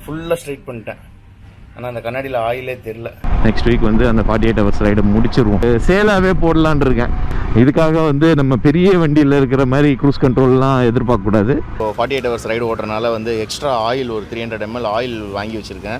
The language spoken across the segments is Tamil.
ஃபுல்லாக ஸ்ட்ரைட் பண்ணிட்டேன் ஆனால் அந்த கண்ணாடியில் ஆயிலே தெரில நெக்ஸ்ட் வீக் வந்து அந்த ஃபார்ட்டி எயிட் ஹவர்ஸ் ரைடு முடிச்சிருவோம் சேலாகவே போடலான்னு இருக்கேன் இதுக்காக வந்து நம்ம பெரிய வண்டியில் இருக்கிற மாதிரி க்ரூஸ் கண்ட்ரோல்லாம் எதிர்பார்க்கக்கூடாது இப்போ ஃபார்ட்டி எயிட் ஹவர்ஸ் ரைடு ஓட்டுறதுனால வந்து எக்ஸ்ட்ரா ஆயில் ஒரு த்ரீ ஹண்ட்ரட் எம்எல் ஆயில் வாங்கி வச்சுருக்கேன்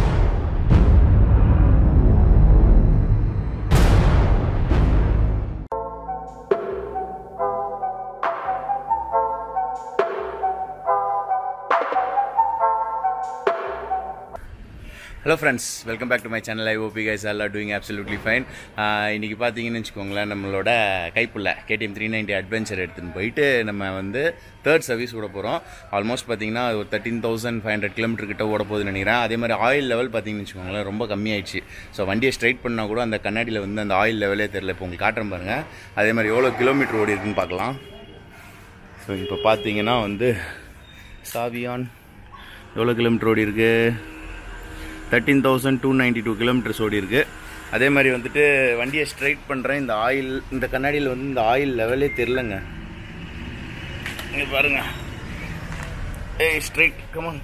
hello friends welcome back to my channel I hope guys all doing absolutely fine இன்றைக்கி பார்த்தீங்கன்னு வச்சுக்கோங்களேன் நம்மளோட கைப்புள்ள கேடிஎம் த்ரீ நைன்ட்டி அட்வென்ச்சர் எடுத்துன்னு போயிட்டு நம்ம வந்து தேர்ட் சர்வீஸ் விட போகிறோம் ஆல்மோஸ்ட் பார்த்தீங்கன்னா ஒரு thirteen thousand five hundred kilometre கிட்ட ஓட போகுதுன்னு நினைக்கிறேன் அதே மாதிரி ஆயில் லெவல் பார்த்தீங்கன்னு வச்சுக்கோங்களேன் ரொம்ப கம்மியாயிடுச்சு ஸோ வண்டியை ஸ்ட்ரைட் பண்ணால் கூட அந்த கண்ணாடியில் வந்து அந்த ஆயில் லெவலே தெரில இப்போ உங்களுக்கு காட்டுறேன் பாருங்கள் அதே மாதிரி எவ்வளோ கிலோமீட்டர் ஓடி இருக்குன்னு பார்க்கலாம் ஸோ இப்போ பார்த்தீங்கன்னா வந்து சாவியான் எவ்வளோ கிலோமீட்டர் ஓடி இருக்குது thirteen thousand two ninety two kilometres ஓடி இருக்கு அதே மாதிரி வந்துட்டு வண்டியை ஸ்ட்ரைட் பண்ணுறேன் இந்த ஆயில் இந்த கண்ணாடியில் வந்து இந்த ஆயில் லெவலே தெரிலங்க இங்கே பாருங்க ஏய் ஸ்ட்ரைட் கமான்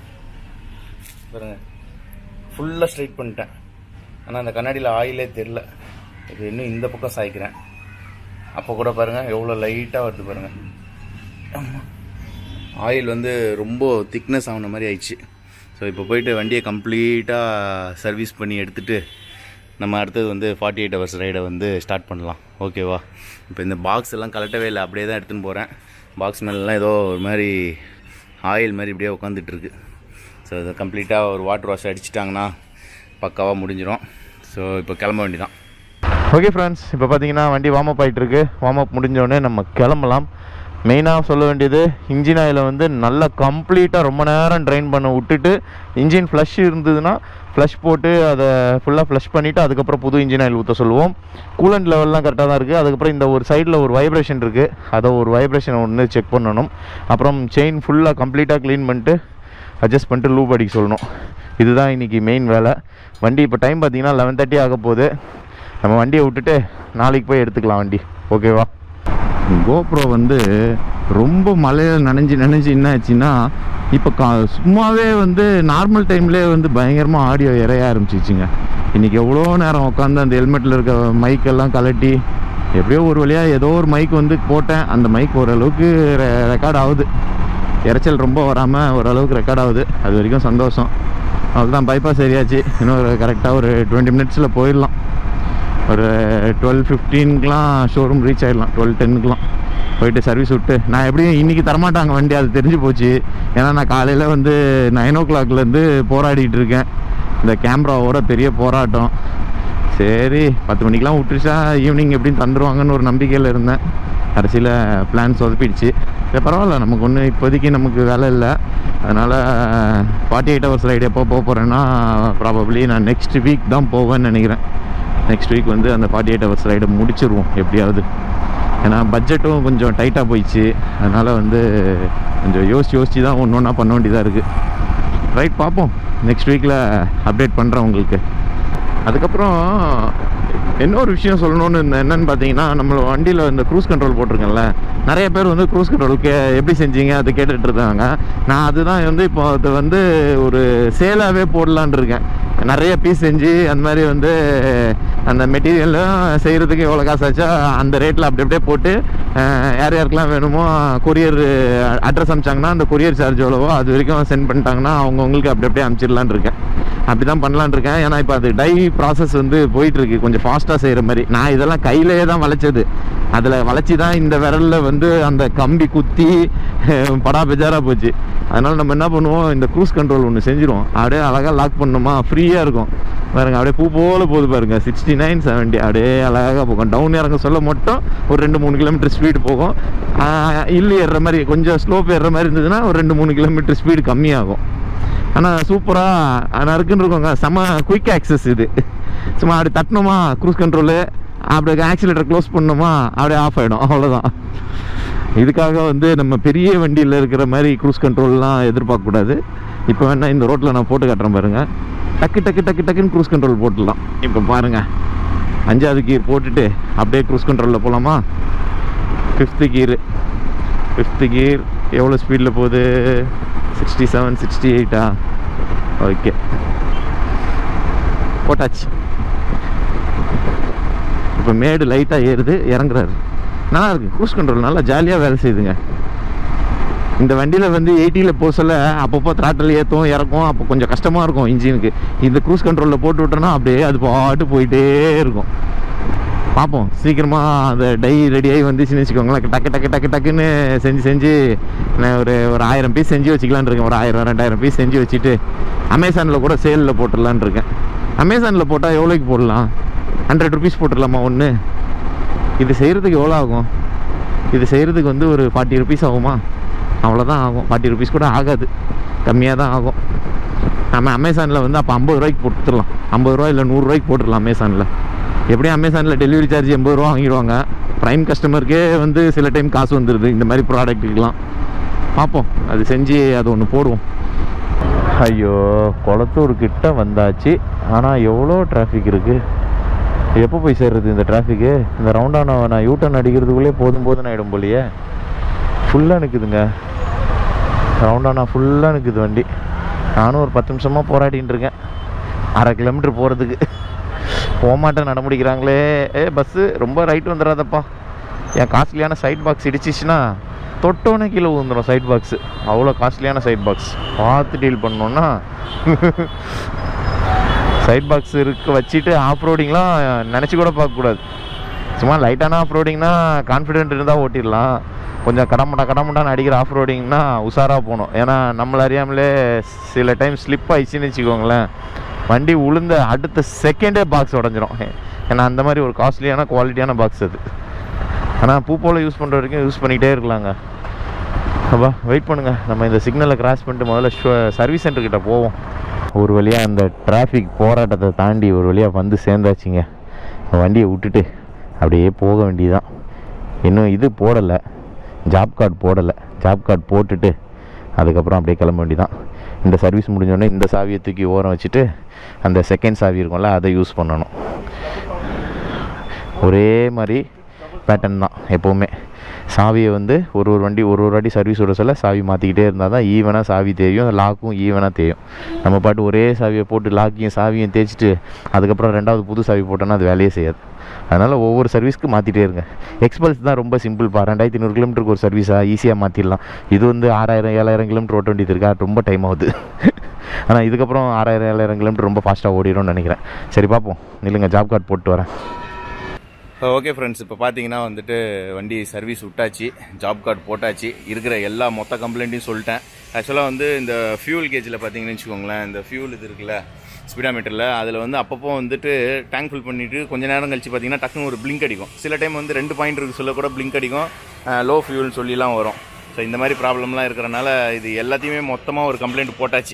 பாருங்க ஃபுல்லாக ஸ்ட்ரைட் பண்ணிட்டேன் ஆனால் அந்த கண்ணாடியில் ஆயிலே தெரில இது இன்னும் இந்த பக்கம் சாய்க்கிறேன் அப்போ கூட பாருங்கள் எவ்வளோ லைட்டாக வருது பாருங்கள் ஆமாம் ஆயில் வந்து ரொம்ப திக்னஸ் ஆன மாதிரி ஆயிடுச்சு ஸோ இப்போ போயிட்டு வண்டியை கம்ப்ளீட்டாக சர்வீஸ் பண்ணி எடுத்துகிட்டு நம்ம அடுத்தது வந்து ஃபார்ட்டி எயிட் ஹவர்ஸ் ரைடை வந்து ஸ்டார்ட் பண்ணலாம் ஓகேவா இப்போ இந்த பாக்ஸ் எல்லாம் கலட்டவே இல்லை அப்படியே தான் எடுத்துன்னு போகிறேன் பாக்ஸ் மேலெலாம் ஏதோ ஒரு மாதிரி ஆயில் மாதிரி இப்படியே உட்காந்துட்ருக்கு ஸோ இதை கம்ப்ளீட்டாக ஒரு வாட்டர் வாஷ் அடிச்சிட்டாங்கன்னா பக்காவாக முடிஞ்சிடும் ஸோ இப்போ கிளம்ப வேண்டியதான் ஓகே ஃப்ரெண்ட்ஸ் இப்போ பார்த்தீங்கன்னா வண்டி வார்ம் அப் ஆகிட்டு இருக்கு வார்ம் அப் முடிஞ்சோடனே நம்ம கிளம்பலாம் மெயினாக சொல்ல வேண்டியது இன்ஜின் ஆயிலை வந்து நல்லா கம்ப்ளீட்டாக ரொம்ப நேரம் ட்ரைன் பண்ண விட்டுட்டு இன்ஜின் ஃப்ளஷ் இருந்ததுன்னா ஃப்ளஷ் போட்டு அதை ஃபுல்லாக ஃப்ளஷ் பண்ணிவிட்டு அதுக்கப்புறம் புது இன்ஜின் ஆயில் ஊற்ற சொல்லுவோம் கூலண்ட் லெவல்லாம் கரெக்டாக தான் இருக்குது அதுக்கப்புறம் இந்த ஒரு சைடில் ஒரு வைப்ரேஷன் இருக்குது அதை ஒரு வைப்ரேஷன் ஒன்று செக் பண்ணணும் அப்புறம் செயின் ஃபுல்லாக கம்ப்ளீட்டாக க்ளீன் பண்ணிட்டு அட்ஜஸ்ட் பண்ணிட்டு லூப் அடிக்க சொல்லணும் இதுதான் இன்றைக்கி மெயின் வேலை வண்டி இப்போ டைம் பார்த்தீங்கன்னா லெவன் தேர்ட்டி ஆக போகுது நம்ம வண்டியை விட்டுட்டு நாளைக்கு போய் எடுத்துக்கலாம் வண்டி ஓகேவா கோப்ரோ வந்து ரொம்ப மழையில் நனைஞ்சு நனைஞ்சு என்ன ஆச்சுன்னா இப்போ கா சும்மாவே வந்து நார்மல் டைம்லேயே வந்து பயங்கரமாக ஆடியோ இறைய ஆரம்பிச்சிச்சுங்க இன்றைக்கி எவ்வளோ நேரம் உட்காந்து அந்த ஹெல்மெட்டில் இருக்க மைக்கெல்லாம் கலட்டி எப்படியோ ஒரு வழியாக ஏதோ ஒரு மைக் வந்து போட்டேன் அந்த மைக் ஓரளவுக்கு ரெக்கார்ட் ஆகுது இறைச்சல் ரொம்ப வராமல் ஓரளவுக்கு ரெக்கார்ட் ஆகுது அது வரைக்கும் சந்தோஷம் அவ்வளோதான் பைபாஸ் ஏரியாச்சு இன்னும் ஒரு கரெக்டாக ஒரு டுவெண்ட்டி மினிட்ஸில் போயிடலாம் ஒரு டுவெல் ஃபிஃப்டீனுக்குலாம் ஷோரூம் ரீச் ஆயிடலாம் டுவெல் டென்னுக்குலாம் போயிட்டு சர்வீஸ் விட்டு நான் எப்படியும் இன்றைக்கி தரமாட்டாங்க வண்டி அது தெரிஞ்சு போச்சு ஏன்னா நான் காலையில் வந்து நைன் ஓ கிளாக்லேருந்து போராடிட்டு இருக்கேன் இந்த கேமராவோட பெரிய போராட்டம் சரி பத்து மணிக்கெலாம் விட்டுருச்சா ஈவினிங் எப்படின்னு தந்துருவாங்கன்னு ஒரு நம்பிக்கையில் இருந்தேன் கடைசியில் பிளான் சொதப்பிடுச்சு சரி பரவாயில்ல நமக்கு ஒன்றும் இப்போதைக்கு நமக்கு வேலை இல்லை அதனால் ஃபார்ட்டி எயிட் ஹவர்ஸ் ரைடு எப்போ போக போகிறேன்னா ப்ராபப்ளி நான் நெக்ஸ்ட் வீக் தான் போவேன்னு நினைக்கிறேன் நெக்ஸ்ட் வீக் வந்து அந்த ஃபார்ட்டி எயிட் ஹவர்ஸ் ரைடை முடிச்சிருவோம் எப்படியாவது ஏன்னா பட்ஜெட்டும் கொஞ்சம் டைட்டாக போயிடுச்சு அதனால் வந்து கொஞ்சம் யோசிச்சு யோசிச்சு தான் ஒன்று ஒன்றா பண்ண வேண்டியதாக இருக்குது ரைட் பார்ப்போம் நெக்ஸ்ட் வீக்கில் அப்டேட் பண்ணுறேன் உங்களுக்கு அதுக்கப்புறம் இன்னொரு விஷயம் சொல்லணும்னு இருந்தேன் என்னன்னு பார்த்தீங்கன்னா நம்ம வண்டியில் இந்த க்ரூஸ் கண்ட்ரோல் போட்டிருக்கேன்ல நிறைய பேர் வந்து க்ரூஸ் கண்ட்ரோலுக்கு எப்படி செஞ்சீங்க அதை கேட்டுட்டு இருக்காங்க நான் அதுதான் வந்து இப்போ அது வந்து ஒரு சேலாகவே போடலான் இருக்கேன் நிறைய பீஸ் செஞ்சு அந்த மாதிரி வந்து அந்த மெட்டீரியலும் செய்கிறதுக்கு எவ்வளோ காசு ஆச்சோ அந்த ரேட்டில் அப்படி அப்படியே போட்டு அஹ், யார் யாருக்கெல்லாம் வேணுமோ கொரியர் அட்ரஸ் அனுப்பிச்சாங்கன்னா அந்த கொரியர் சார்ஜ் எவ்வளவோ அது வரைக்கும் சென்ட் பண்ணிட்டாங்கன்னா அவங்கவுங்களுக்கு அப்படி அப்படியே அனுப்பிச்சிடலான் இருக்கேன் அப்படி தான் பண்ணலான் இருக்கேன் ஏன்னா இப்போ அது டை ப்ராசஸ் வந்து போயிட்டு இருக்கு கொஞ்சம் ஃபாஸ்ட்டாக செய்கிற மாதிரி நான் இதெல்லாம் கையிலேயே தான் வளைச்சது அதில் வளைச்சி தான் இந்த விரலில் வந்து அந்த கம்பி குத்தி படா பெஜாராக போச்சு அதனால நம்ம என்ன பண்ணுவோம் இந்த க்ரூஸ் கண்ட்ரோல் ஒன்று செஞ்சிருவோம் அப்படியே அழகாக லாக் பண்ணணுமா ஃப்ரீயாக இருக்கும் பாருங்க அப்படியே பூ போல போகுது பாருங்க சிக்ஸ்டி நைன் செவன்ட்டி அப்படியே அழகாக போகும் டவுன் இறங்க சொல்ல மட்டும் ஒரு ரெண்டு மூணு கிலோமீட்டர் ஸ்பீடு போகும் இல்லை ஏறுற மாதிரி கொஞ்சம் ஸ்லோப் ஏறுற மாதிரி இருந்ததுன்னா ஒரு ரெண்டு மூணு கிலோமீட்டர் ஸ்பீடு கம்மியாகும் ஆனால் சூப்பராக நறுக்குன்னு இருக்குங்க செம்ம குயிக் ஆக்சஸ் இது சும்மா அப்படி தட்டணுமா க்ரூஸ் கண்ட்ரோலு அப்படி ஆக்சிலேட்டர் க்ளோஸ் பண்ணணுமா அப்படியே ஆஃப் ஆகிடும் அவ்வளோதான் இதுக்காக வந்து நம்ம பெரிய வண்டியில் இருக்கிற மாதிரி க்ரூஸ் கண்ட்ரோல்லாம் எதிர்பார்க்கக்கூடாது இப்போ வேணா இந்த ரோட்டில் நான் போட்டு காட்டுறேன் பாருங்க டக்கு டக்கு டக்கு டக்குன்னு க்ரூஸ் கண்ட்ரோல் போட்டுடலாம் இப்போ பாருங்க அஞ்சாவது கீர் போட்டுட்டு அப்படியே க்ரூஸ் கண்ட்ரோலில் போகலாமா ஃபிஃப்த்து கீரு ஃபிஃப்த்து கீர் எவ்வளோ ஸ்பீடில் போகுது சிக்ஸ்டி செவன் சிக்ஸ்டி எயிட்டா ஓகே போட்டாச்சு இப்போ மேடு லைட்டாக ஏறுது இறங்குறாரு நல்லா இருக்கு க்ரூஸ் கண்ட்ரோல் நல்லா ஜாலியாக வேலை செய்யுதுங்க இந்த வண்டியில் வந்து எயிட்டியில் போக சொல்ல அப்பப்போ த்ராட்டல் ஏற்றும் இறக்கும் அப்போ கொஞ்சம் கஷ்டமாக இருக்கும் இன்ஜினுக்கு இந்த க்ரூஸ் கண்ட்ரோலில் போட்டு விட்டோன்னா அப்படியே அது பாட்டு போயிட்டே இருக்கும் பார்ப்போம் சீக்கிரமாக அந்த டை ரெடியாகி வந்துச்சுன்னு வச்சுக்கோங்களேன் டக்கு டக்கு டக்கு டக்குன்னு செஞ்சு செஞ்சு நான் ஒரு ஒரு ஆயிரம் பீஸ் செஞ்சு வச்சுக்கலான்னு இருக்கேன் ஒரு ஆயிரம் ரெண்டாயிரம் பீஸ் செஞ்சு வச்சுட்டு அமேசானில் கூட சேலில் போட்டுடலான்னு இருக்கேன் அமேசானில் போட்டால் எவ்வளோக்கு போடலாம் ஹண்ட்ரட் ருபீஸ் போட்டுடலாமா ஒன்று இது செய்கிறதுக்கு எவ்வளோ ஆகும் இது செய்கிறதுக்கு வந்து ஒரு ஃபார்ட்டி ருபீஸ் ஆகுமா அவ்வளோதான் ஆகும் ஃபார்ட்டி ருபீஸ் கூட ஆகாது கம்மியாக தான் ஆகும் நம்ம அமேசானில் வந்து அப்போ ஐம்பது ரூபாய்க்கு போட்டுடலாம் ஐம்பது ரூபா இல்லை நூறுரூவாய்க்கு போட்டுடலாம் அமேசானில் எப்படியும் அமேசானில் டெலிவரி சார்ஜ் எண்பது ரூபா வாங்கிடுவாங்க ப்ரைம் கஸ்டமருக்கே வந்து சில டைம் காசு வந்துடுது இந்த மாதிரி ப்ராடக்ட்டுக்கெலாம் பார்ப்போம் அது செஞ்சு அது ஒன்று போடுவோம் ஐயோ குளத்தூர் கிட்ட வந்தாச்சு ஆனால் எவ்வளோ டிராஃபிக் இருக்குது எப்போ போய் சேர்றது இந்த டிராஃபிக்கு இந்த ரவுண்டான நான் யூ டர்ன் அடிக்கிறதுக்குள்ளே போதும் போதும் ஆகிடும் போலியே ஃபுல்லாக நிற்குதுங்க ரவுண்டானா ஃபுல்லாக நிற்குது வண்டி நானும் ஒரு பத்து நிமிஷமாக போராடின்னு இருக்கேன் அரை கிலோமீட்டர் போகிறதுக்கு போகமாட்டேன் நட முடிக்கிறாங்களே ஏ பஸ்ஸு ரொம்ப ரைட் வந்துடாதப்பா என் காஸ்ட்லியான சைட் பாக்ஸ் இடிச்சிச்சுன்னா தொட்டோன்னே கீழே விழுந்துடும் சைட் பாக்ஸு அவ்வளோ காஸ்ட்லியான சைட் பாக்ஸ் பார்த்து டீல் பண்ணோன்னா சைட் பாக்ஸ் இருக்க வச்சுட்டு ஆஃப் ரோடிங்லாம் நினச்சி கூட பார்க்கக்கூடாது சும்மா லைட்டான ஆஃப் ரோடிங்னா கான்ஃபிடென்ட் இருந்தால் ஓட்டிடலாம் கொஞ்சம் கடமுடா கடமுடான்னு அடிக்கிற ஆஃப் ரோடிங்னா உஷாராக போகணும் ஏன்னா நம்மள அறியாமலே சில டைம் ஸ்லிப் ஆயிடுச்சுன்னு வச்சுக்கோங்களேன் வண்டி உளுந்த அடுத்த செகண்டே பாக்ஸ் உடஞ்சிரும் ஏன்னா அந்த மாதிரி ஒரு காஸ்ட்லியான குவாலிட்டியான பாக்ஸ் அது ஆனால் பூ போல் யூஸ் பண்ணுற வரைக்கும் யூஸ் பண்ணிகிட்டே இருக்கலாங்க அப்பா வெயிட் பண்ணுங்க நம்ம இந்த சிக்னலை கிராஸ் பண்ணிட்டு முதல்ல சர்வீஸ் சென்டர்கிட்ட போவோம் ஒரு வழியாக அந்த டிராஃபிக் போராட்டத்தை தாண்டி ஒரு வழியாக வந்து சேர்ந்தாச்சுங்க வண்டியை விட்டுட்டு அப்படியே போக வேண்டியதுதான் இன்னும் இது போடலை ஜாப் கார்டு போடலை ஜாப் கார்டு போட்டுட்டு அதுக்கப்புறம் அப்படியே கிளம்ப வேண்டியதான் இந்த சர்வீஸ் முடிஞ்சோடனே இந்த சாவியை தூக்கி ஓரம் வச்சுட்டு அந்த செகண்ட் சாவி இருக்கும்ல அதை யூஸ் பண்ணணும் ஒரே மாதிரி பேட்டர்ன் தான் எப்போவுமே சாவியை வந்து ஒரு ஒரு வண்டி ஒரு ஒரு வாட்டி சர்வீஸ் விட சொல்ல சாவி மாற்றிக்கிட்டே இருந்தால் தான் ஈவனாக சாவி தேயும் லாக்கும் ஈவனாக தேயும் நம்ம பாட்டு ஒரே சாவியை போட்டு லாக்கையும் சாவியும் தேய்ச்சிட்டு அதுக்கப்புறம் ரெண்டாவது புது சாவி போட்டோன்னா அது வேலையே செய்யாது அதனால் ஒவ்வொரு சர்வீஸ்க்கு மாற்றிட்டே இருங்க எக்ஸ்பல்ஸ் தான் ரொம்ப சிம்பிள்ப்பா ரெண்டாயிரத்தி ஐநூறு கிலோமீட்டருக்கு ஒரு சர்வீஸாக ஈஸியாக மாற்றிடலாம் இது வந்து ஆறாயிரம் ஏழாயிரம் கிலோமீட்டர் ஓட்ட வேண்டியது இருக்கா ரொம்ப டைம் ஆகுது ஆனால் இதுக்கப்புறம் ஆறாயிரம் ஏழாயிரம் கிலோமீட்டர் ரொம்ப ஃபாஸ்ட்டாக ஓடிடும்னு நினைக்கிறேன் சரி பார்ப்போம் நில்லுங்க ஜாப் கார்டு போட்டு வரேன் ஓகே ஃப்ரெண்ட்ஸ் இப்போ பார்த்தீங்கன்னா வந்துட்டு வண்டி சர்வீஸ் விட்டாச்சு ஜாப் கார்டு போட்டாச்சு இருக்கிற எல்லா மொத்த கம்ப்ளைண்ட்டையும் சொல்லிட்டேன் ஆக்சுவலாக வந்து இந்த ஃபியூல் கேஜில் பார்த்தீங்கன்னு வச்சுக்கோங்களேன் இந்த ஃபியூல் இது இருக்குல்ல ஸ்பீடாமீட்டரில் அதில் வந்து அப்பப்போ வந்துட்டு டேங்க் ஃபில் பண்ணிவிட்டு கொஞ்ச நேரம் கழிச்சு பார்த்தீங்கன்னா டக்குன்னு ஒரு பிளிங்க் அடிக்கும் சில டைம் வந்து ரெண்டு பாயிண்ட் இருக்கு சொல்ல கூட பிளிங்க் அடிக்கும் லோ ஃபியூல்னு சொல்லிலாம் வரும் ஸோ இந்த மாதிரி ப்ராப்ளம்லாம் இருக்கிறனால இது எல்லாத்தையுமே மொத்தமாக ஒரு கம்ப்ளைண்ட் போட்டாச்சு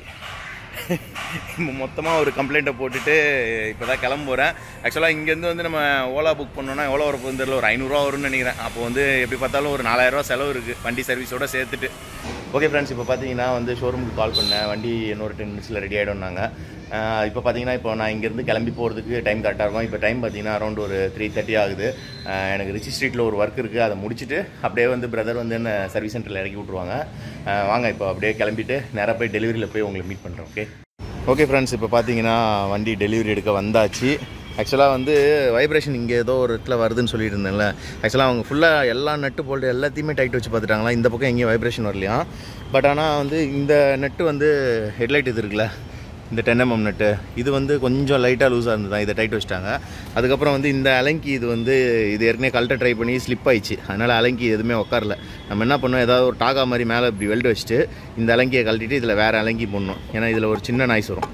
மொத்தமாக ஒரு கம்ப்ளைண்ட்டை போட்டுட்டு இப்போ தான் கிளம்ப போகிறேன் ஆக்சுவலாக இங்கேருந்து வந்து நம்ம ஓலா புக் பண்ணோன்னா எவ்வளோ வர போகுது தெரியல ஒரு ஐநூறுரூவா வரும்னு நினைக்கிறேன் அப்போ வந்து எப்படி பார்த்தாலும் ஒரு நாலாயிரரூவா செலவு இருக்குது வண்டி சர்வீஸோட சேர்த்துட்டு ஓகே ஃப்ரெண்ட்ஸ் இப்போ பார்த்தீங்கன்னா வந்து ஷோரூமுக்கு கால் பண்ணேன் வண்டி இன்னொரு டென் மினிட்ஸில் ரெடி ஆகிடும்னாங்க இப்போ பார்த்தீங்கன்னா இப்போ நான் இங்கேருந்து கிளம்பி போகிறதுக்கு டைம் கரெக்டாக இருக்கும் இப்போ டைம் பார்த்தீங்கன்னா அரௌண்ட் ஒரு த்ரீ தேர்ட்டி ஆகுது அஹ் எனக்கு ரிச்சி ஸ்ட்ரீட்டில் ஒரு ஒர்க் இருக்குது அதை முடிச்சுட்டு அப்படியே வந்து பிரதர் வந்து என்ன சர்வீஸ் சென்டரில் இறக்கி விட்ருவாங்க அஹ் வாங்க இப்போ அப்படியே கிளம்பிட்டு நேராக போய் டெலிவரியில் போய் உங்களை மீட் பண்ணுறேன் ஓகே ஓகே ஃப்ரெண்ட்ஸ் இப்போ பார்த்தீங்கன்னா வண்டி டெலிவரி எடுக்க வந்தாச்சு ஆக்சுவலாக வந்து வைப்ரேஷன் இங்கே ஏதோ ஒரு இடத்துல வருதுன்னு சொல்லிட்டு இருந்தேன்ல ஆக்சுவலாக அவங்க ஃபுல்லாக எல்லா நட்டு போல்ட்டு எல்லாத்தையுமே டைட் வச்சு பார்த்துட்டாங்களா இந்த பக்கம் எங்கேயும் வைப்ரேஷன் வரலையா பட் ஆனால் வந்து இந்த நெட்டு வந்து ஹெட்லைட் இது இருக்குல்ல இந்த டென் எம்எம் நட்டு இது வந்து கொஞ்சம் லைட்டாக லூஸாக இருந்தது இதை டைட் வச்சிட்டாங்க அதுக்கப்புறம் வந்து இந்த அலங்கி இது வந்து இது ஏற்கனவே கழட்ட ட்ரை பண்ணி ஸ்லிப் ஆயிடுச்சு அதனால் அலங்கி எதுவுமே உட்காரல நம்ம என்ன பண்ணோம் ஏதாவது ஒரு டாகா மாதிரி மேலே இப்படி வெல்ட் வச்சுட்டு இந்த அலங்கியை கழட்டிட்டு இதில் வேறு அலங்கி போடணும் ஏன்னா இதில் ஒரு சின்ன நாய்ஸ் வரும்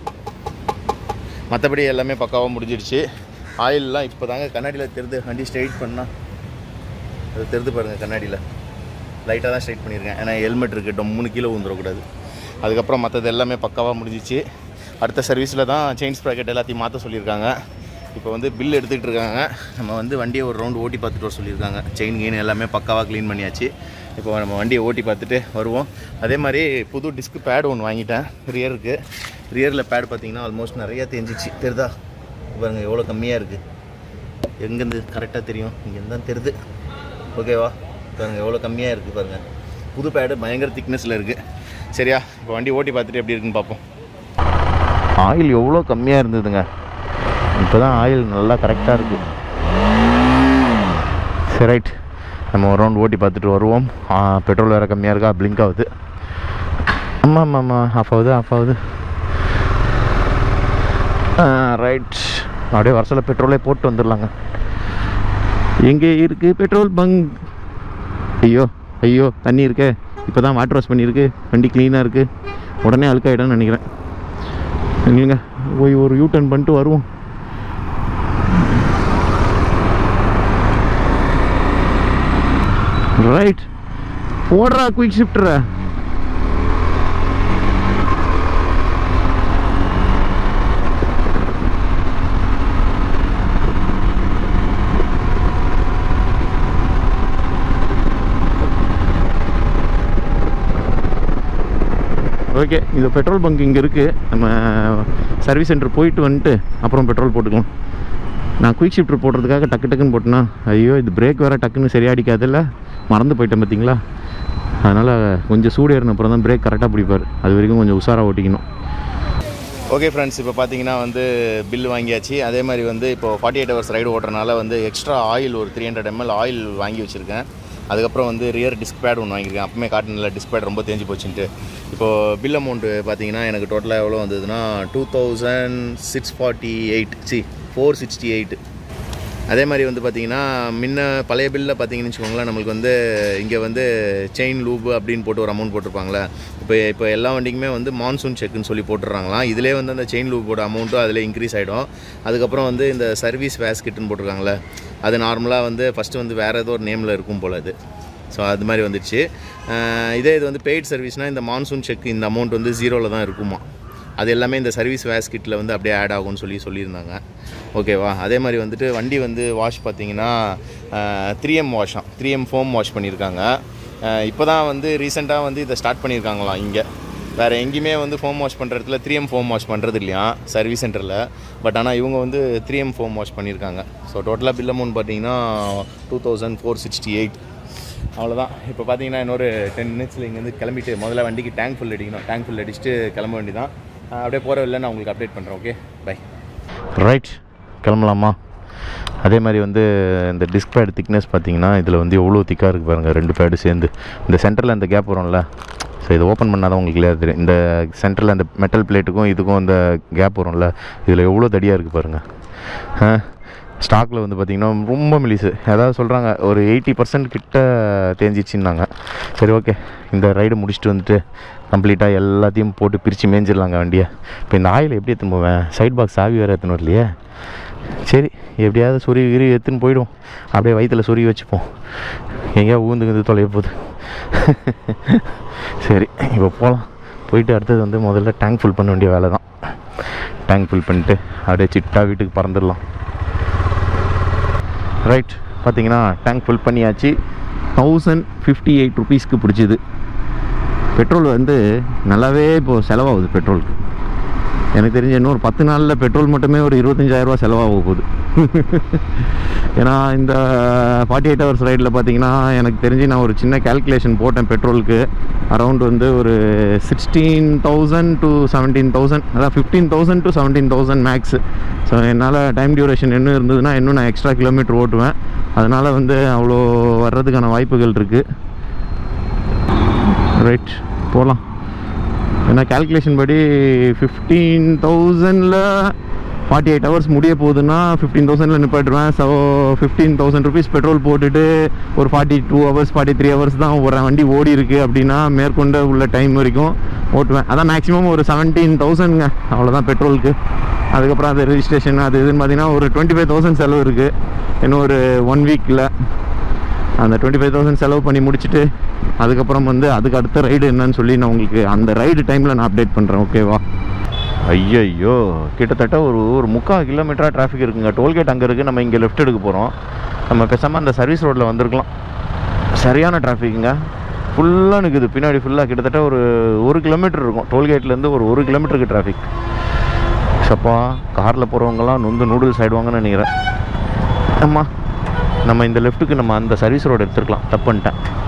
மற்றபடி எல்லாமே பக்காவாக முடிஞ்சிடுச்சு ஆயிலெலாம் இப்போ தாங்க கண்ணாடியில் தெரிது வண்டி ஸ்ட்ரைட் பண்ணால் அது தெரிது பாருங்கள் கண்ணாடியில் லைட்டாக தான் ஸ்ட்ரைட் பண்ணியிருக்கேன் ஏன்னா ஹெல்மெட் இருக்குது டொம்முன்னு கீழே விழுந்துடக்கூடாது அதுக்கப்புறம் மற்றது எல்லாமே பக்காவாக முடிஞ்சிச்சு அடுத்த சர்வீஸில் தான் செயின் ஸ்ப்ராக்கெட் எல்லாத்தையும் மாற்ற சொல்லியிருக்காங்க இப்போ வந்து பில் எடுத்துக்கிட்டு இருக்காங்க நம்ம வந்து வண்டியை ஒரு ரவுண்டு ஓட்டி பார்த்துட்டு வர சொல்லியிருக்காங்க செயின் கெயின் எல்லாமே பக்காவாக க்ளீன் பண்ணியாச்சு இப்போ நம்ம வண்டியை ஓட்டி பார்த்துட்டு வருவோம் அதே மாதிரி புது டிஸ்க் பேட் ஒன்று வாங்கிட்டேன் ரியருக்கு ரியரில் பேட் பார்த்தீங்கன்னா ஆல்மோஸ்ட் நிறையா தெரிஞ்சிச்சு தெரிதா பாருங்கள் எவ்வளோ கம்மியாக இருக்குது எங்கேருந்து கரெக்டாக தெரியும் இங்கேருந்து தான் தெரியுது ஓகேவா பாருங்கள் எவ்வளோ கம்மியாக இருக்குது பாருங்கள் புது பேடு பயங்கர திக்னஸில் இருக்குது சரியா இப்போ வண்டி ஓட்டி பார்த்துட்டு எப்படி இருக்குன்னு பார்ப்போம் ஆயில் எவ்வளோ கம்மியாக இருந்ததுங்க இப்போ தான் ஆயில் நல்லா கரெக்டாக இருக்குது சரி ரைட் நம்ம ஒரு ரவுண்ட் ஓட்டி பார்த்துட்டு வருவோம் பெட்ரோல் வேறு கம்மியாக இருக்கா பிளிங்க் ஆகுது ஆமாம் ஆமாம் ஆமாம் ஆஃப் ஆகுது ஆஃப் ஆகுது ரைட் அப்படியே வருஷத்தில் பெட்ரோலே போட்டு வந்துடலாங்க எங்கே இருக்குது பெட்ரோல் பங்க் ஐயோ ஐயோ தண்ணி இருக்கே இப்போ தான் வாட்டர் வாஷ் பண்ணியிருக்கு வண்டி க்ளீனாக இருக்குது உடனே அழுக்காயிடும்னு நினைக்கிறேன் இல்லைங்க போய் ஒரு யூ டர்ன் பண்ணிட்டு வருவோம் ரைட் போடுறா குயிக் ஷிஃப்டரை ஓகே இது பெட்ரோல் பங்க் இங்கே இருக்குது நம்ம சர்வீஸ் சென்டர் போயிட்டு வந்துட்டு அப்புறம் பெட்ரோல் போட்டுக்கலாம் நான் குயிக் ஷிஃப்டர் போடுறதுக்காக டக்கு டக்குன்னு போட்டேன்னா ஐயோ இது பிரேக் வேறு டக்குன்னு சரியா அடிக்காதுல்ல மறந்து போயிட்டேன் பார்த்தீங்களா அதனால் கொஞ்சம் சூடு ஏறின அப்புறம் தான் பிரேக் கரெக்டாக பிடிப்பார் அது வரைக்கும் கொஞ்சம் உஷாராக ஓட்டிக்கணும் ஓகே ஃப்ரெண்ட்ஸ் இப்போ பார்த்தீங்கன்னா வந்து பில் வாங்கியாச்சு அதே மாதிரி வந்து இப்போ ஃபார்ட்டி எயிட் ஹவர்ஸ் ரைடு ஓட்டுறனால வந்து எக்ஸ்ட்ரா ஆயில் ஒரு த்ரீ ஹண்ட்ரட் எம்எல் ஆயில் வாங்கி வச்சுருக்கேன் அதுக்கப்புறம் வந்து ரியர் டிஸ்க் பேட் ஒன்று வாங்கியிருக்கேன் அப்பவுமே காட்டினில் டிஸ்க் பேட் ரொம்ப தேஞ்சு போச்சுன்ட்டு இப்போது பில் அமௌண்ட்டு பார்த்தீங்கன்னா எனக்கு டோட்டலாக எவ்வளோ வந்ததுன்னா two thousand six forty eight சி ஃபோர் சிக்ஸ்டி எயிட் அதே மாதிரி வந்து பார்த்தீங்கன்னா முன்ன பழைய பில்லில் பார்த்தீங்கன்னு வச்சுக்கோங்களேன் நம்மளுக்கு வந்து இங்கே வந்து செயின் லூப் அப்படின்னு போட்டு ஒரு அமௌண்ட் போட்டிருப்பாங்களே இப்போ இப்போ எல்லா வண்டிக்குமே வந்து மான்சூன் செக்குன்னு சொல்லி போட்டுடுறாங்களாம் இதிலே வந்து அந்த செயின் லூப்போட அமௌண்ட்டும் அதில் இன்க்ரீஸ் ஆகிடும் அதுக்கப்புறம் வந்து இந்த சர்வீஸ் வேஸ்கிட்னு போட்டிருக்காங்களே அது நார்மலாக வந்து ஃபஸ்ட்டு வந்து வேறு ஏதோ ஒரு நேமில் இருக்கும் போல் அது ஸோ அது மாதிரி வந்துடுச்சு அஹ் இதே இது வந்து பெய்ட் சர்வீஸ்னால் இந்த மான்சூன் செக் இந்த அமௌண்ட் வந்து ஜீரோவில் தான் இருக்குமா அது எல்லாமே இந்த சர்வீஸ் வேஸ்கிட்டில் வந்து அப்படியே ஆட் ஆகும்னு சொல்லி சொல்லியிருந்தாங்க ஓகேவா அதே மாதிரி வந்துட்டு வண்டி வந்து வாஷ் பார்த்தீங்கன்னா த்ரீ எம் வாஷாம் த்ரீ எம் ஃபோம் வாஷ் பண்ணியிருக்காங்க இப்போ தான் வந்து ரீசெண்டாக வந்து இதை ஸ்டார்ட் பண்ணியிருக்காங்களாம் இங்கே வேறு எங்கேயுமே வந்து ஃபோம் வாஷ் பண்ணுற இடத்துல த்ரீ எம் ஃபோம் வாஷ் பண்ணுறது இல்லையா சர்வீஸ் சென்டரில் பட் ஆனால் இவங்க வந்து த்ரீ எம் ஃபோம் வாஷ் பண்ணியிருக்காங்க ஸோ டோட்டலாக பில் அமௌண்ட் பார்த்தீங்கன்னா two thousand four sixty eight அவ்வளோதான் இப்போ பார்த்தீங்கன்னா இன்னொரு டென் மினிட்ஸில் இங்கேருந்து கிளம்பிட்டு முதல்ல வண்டிக்கு டேங்க் ஃபுல் அடிக்கணும் டேங்க் ஃபுல் அடிச்சுட்டு கிளம்ப வேண்டியதான் அஹ் அப்படியே போகிற இல்லை நான் உங்களுக்கு அப்டேட் பண்ணுறேன் ஓகே பை ரைட் கிளம்பலாமா அதே மாதிரி வந்து இந்த டிஸ்க் பேட் திக்னஸ் பார்த்தீங்கன்னா இதில் வந்து எவ்வளோ திக்காக இருக்குது பாருங்கள் ரெண்டு பேடு சேர்ந்து இந்த சென்டரில் இந்த கேப் வரும்ல ஸோ இதை ஓப்பன் பண்ணால் தான் உங்களுக்கு கிளியர் தெரியும் இந்த சென்டரில் அந்த மெட்டல் பிளேட்டுக்கும் இதுக்கும் இந்த கேப் வரும்ல இதில் எவ்வளோ தடியாக இருக்குது பாருங்கள் ஸ்டாக்கில் வந்து பார்த்திங்கன்னா ரொம்ப மெலிசு அதாவது சொல்கிறாங்க ஒரு எயிட்டி பர்சன்ட் கிட்ட தேஞ்சிச்சுன்னாங்க சரி ஓகே இந்த ரைடு முடிச்சுட்டு வந்துட்டு கம்ப்ளீட்டாக எல்லாத்தையும் போட்டு பிரித்து மேய்ஞ்சிடலாங்க வண்டியை இப்போ இந்த ஆயில் எப்படி எடுத்துன்னு போவேன் சைட் பாக்ஸ் ஆவி வேறு எடுத்துன்னு வரலையே சரி எப்படியாவது சொருவி கிரி எடுத்துன்னு போயிடுவோம் அப்படியே வயிற்றுல சொருவி வச்சுப்போம் எங்கேயா ஊந்துங்கிறது தொலைய போகுது சரி இப்போ போகலாம் போயிட்டு அடுத்தது வந்து முதல்ல டேங்க் ஃபில் பண்ண வேண்டிய வேலை தான் டேங்க் ஃபில் பண்ணிட்டு அப்படியே சிட்டா வீட்டுக்கு பறந்துடலாம் ரைட் பார்த்தீங்கன்னா டேங்க் ஃபில் பண்ணியாச்சு தௌசண்ட் ஃபிஃப்டி எயிட் ருபீஸ்க்கு பிடிச்சிது பெட்ரோல் வந்து நல்லாவே இப்போது செலவாகுது பெட்ரோலுக்கு எனக்கு தெரிஞ்ச இன்னொரு பத்து நாளில் பெட்ரோல் மட்டுமே ஒரு இருபத்தஞ்சாயிரரூவா செலவாக போகுது ஏன்னா இந்த ஃபார்ட்டி எயிட் ஹவர்ஸ் ரைடில் பார்த்தீங்கன்னா எனக்கு தெரிஞ்சு நான் ஒரு சின்ன கேல்குலேஷன் போட்டேன் பெட்ரோலுக்கு அரௌண்ட் வந்து ஒரு sixteen thousand to seventeen thousand அதான் fifteen thousand to seventeen thousand max so என்னால் டைம் டியூரேஷன் இன்னும் இருந்ததுன்னா இன்னும் நான் எக்ஸ்ட்ரா கிலோமீட்டர் ஓட்டுவேன் அதனால் வந்து அவ்வளோ வர்றதுக்கான வாய்ப்புகள் இருக்குது ரைட் போகலாம் ஏன்னா கேல்குலேஷன் படி ஃபிஃப்டீன் தௌசண்டில் ஃபார்ட்டி எயிட் ஹவர்ஸ் முடிய போகுதுன்னா ஃபிஃப்டீன் தௌசண்டில் நிப்பாட்டுருவேன் so fifteen thousand rupees petrol போட்டுட்டு ஒரு forty two hours forty three hours தான் ஒரு வண்டி ஓடி இருக்குது அப்படின்னா மேற்கொண்ட உள்ள டைம் வரைக்கும் ஓட்டுவேன் அதான் மேக்ஸிமம் ஒரு செவன்டீன் தௌசண்ட்ங்க அவ்வளோதான் பெட்ரோலுக்கு அதுக்கப்புறம் அது ரெஜிஸ்ட்ரேஷன் அது இதுன்னு பார்த்தீங்கன்னா ஒரு டுவெண்ட்டி ஃபைவ் தௌசண்ட் செலவு இருக்குது இன்னும் ஒரு ஒன் வீக்கில் அந்த டுவெண்ட்டி ஃபைவ் தௌசண்ட் செலவு பண்ணி முடிச்சுட்டு அதுக்கப்புறம் வந்து அதுக்கு அடுத்த ரைடு என்னன்னு சொல்லி நான் உங்களுக்கு அந்த ரைடு டைமில் நான் அப்டேட் பண்ணுறேன் ஓகேவா ஐயையோ கிட்டத்தட்ட ஒரு ஒரு முக்கால் கிலோமீட்டராக டிராஃபிக் இருக்குங்க டோல்கேட் அங்கே இருக்குது நம்ம இங்கே லெஃப்ட் எடுக்க போகிறோம் நம்ம பேசாமல் அந்த சர்வீஸ் ரோட்டில் வந்திருக்கலாம் சரியான டிராஃபிக்குங்க ஃபுல்லாக நிற்குது பின்னாடி ஃபுல்லாக கிட்டத்தட்ட ஒரு ஒரு கிலோமீட்டர் இருக்கும் டோல்கேட்லேருந்து ஒரு ஒரு கிலோமீட்டருக்கு டிராஃபிக் சப்பா காரில் போகிறவங்கலாம் நொந்து நூடுல்ஸ் ஆகிடுவாங்கன்னு நினைக்கிறேன் ஆமாம் நம்ம இந்த லெஃப்ட்டுக்கு நம்ம அந்த சர்வீஸ் ரோடு எடுத்துருக்கலாம் தப்பு பண்ணிட்டேன்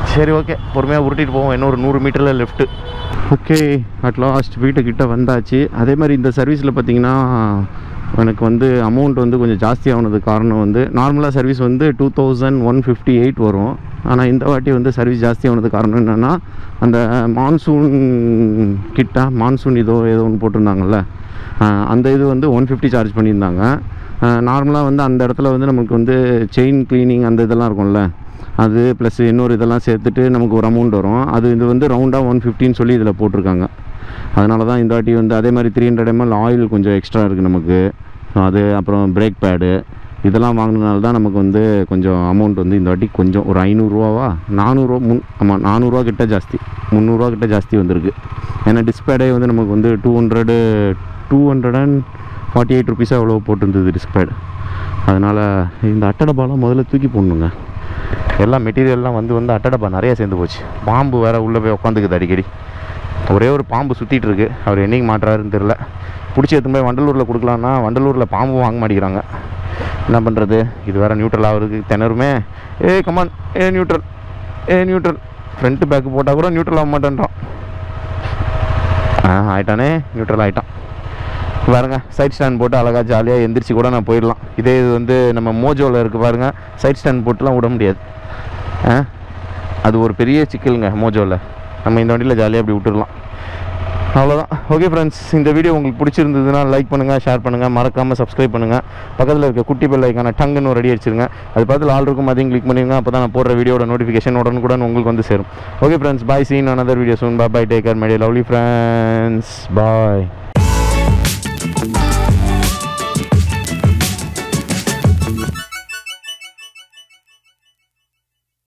சரி ஓகே பொறுமையாக உருட்டிட்டு போவோம் இன்னும் ஒரு நூறு மீட்டரில் லெஃப்ட்டு ஓகே அட் லாஸ்ட் வீட்டுக்கிட்ட வந்தாச்சு அதே மாதிரி இந்த சர்வீஸில் பார்த்தீங்கன்னா எனக்கு வந்து அமௌண்ட் வந்து கொஞ்சம் ஜாஸ்தி ஆனது காரணம் வந்து நார்மலாக சர்வீஸ் வந்து two thousand one fifty eight வரும் ஆனால் இந்த வாட்டி வந்து சர்வீஸ் ஜாஸ்தி ஆனது காரணம் என்னென்னா அந்த மான்சூன் கிட்ட மான்சூன் இதோ ஏதோ ஒன்று போட்டிருந்தாங்கல்ல ஆஹ் அந்த இது வந்து ஒன் ஃபிஃப்டி சார்ஜ் பண்ணியிருந்தாங்க நார்மலாக வந்து அந்த இடத்துல வந்து நமக்கு வந்து செயின் க்ளீனிங் அந்த இதெல்லாம் இருக்கும்ல அது ப்ளஸ் இன்னொரு இதெல்லாம் சேர்த்துட்டு நமக்கு ஒரு அமௌண்ட் வரும் அது இது வந்து ரவுண்டாக ஒன் ஃபிஃப்டின்னு சொல்லி இதில் போட்டிருக்காங்க அதனால தான் இந்த வாட்டி வந்து அதே மாதிரி த்ரீ ஹண்ட்ரட் எம்எல் ஆயில் கொஞ்சம் எக்ஸ்ட்ரா இருக்குது நமக்கு அது அப்புறம் பிரேக் பேடு இதெல்லாம் வாங்கினதுனால தான் நமக்கு வந்து கொஞ்சம் அமௌண்ட் வந்து இந்த வாட்டி கொஞ்சம் ஒரு ஐநூறுரூவாவா நானூறுரூவா முன் ஆமாம் நானூறுரூவா கிட்ட ஜாஸ்தி முந்நூறுரூவா கிட்ட ஜாஸ்தி வந்திருக்கு ஏன்னா டிஸ்பேடே வந்து நமக்கு வந்து two hundred two hundred and forty eight ருபீஸாக எவ்வளோ போட்டிருந்தது டிஸ்பேட் அதனால் இந்த அட்டடப்பாலாம் முதல்ல தூக்கி போடணுங்க எல்லாம் மெட்டீரியல்லாம் வந்து வந்து அட்டடப்பா நிறைய சேர்ந்து போச்சு பாம்பு வேறு உள்ளே போய் உட்காந்துக்குது அடிக்கடி ஒரே ஒரு பாம்பு சுற்றிட்டு இருக்கு அவர் என்னைக்கு மாட்டுறாருன்னு தெரில பிடிச்சி எடுத்துன்னு போய் வண்டலூரில் கொடுக்கலான்னா வண்டலூரில் பாம்பு வாங்க மாட்டேங்கிறாங்க என்ன பண்ணுறது இது வேறு நியூட்ரல் ஆகுறதுக்கு திணறுமே ஏ கமான் ஏ நியூட்ரல் ஏ நியூட்ரல் ஃப்ரண்ட்டு பேக்கு போட்டால் கூட நியூட்ரல் ஆக மாட்டேன்றான் ஆ ஆயிட்டானே நியூட்ரல் ஆகிட்டான் பாருங்க சைட் ஸ்டாண்ட் போட்டு அழகாக ஜாலியாக எந்திரிச்சு கூட நான் போயிடலாம் இதே இது வந்து நம்ம மோஜோவில் இருக்குது பாருங்க சைட் ஸ்டாண்ட் போட்டுலாம் விட முடியாது ஆ அது ஒரு பெரிய சிக்கலுங்க மோஜோவில் நம்ம இந்த வண்டியில் ஜாலியாக அப்படி விட்டுடலாம் அவ்வளோதான் ஓகே ஃப்ரெண்ட்ஸ் இந்த வீடியோ உங்களுக்கு பிடிச்சிருந்ததுன்னா லைக் பண்ணுங்கள் ஷேர் பண்ணுங்கள் மறக்காமல் சப்ஸ்கிரைப் பண்ணுங்கள் பக்கத்தில் இருக்க குட்டி பெல் ஐக்கான டங்குன்னு ரெடி அடிச்சிருங்க அது பார்த்து ஆள் இருக்கும் அதையும் கிளிக் பண்ணிடுங்க அப்போ தான் நான் போடுற வீடியோட நோட்டிஃபிகேஷன் உடனுக்குடன் உங்களுக்கு வந்து சேரும் okay friends bye see in another video soon bye bye take care my dear lovely friends bye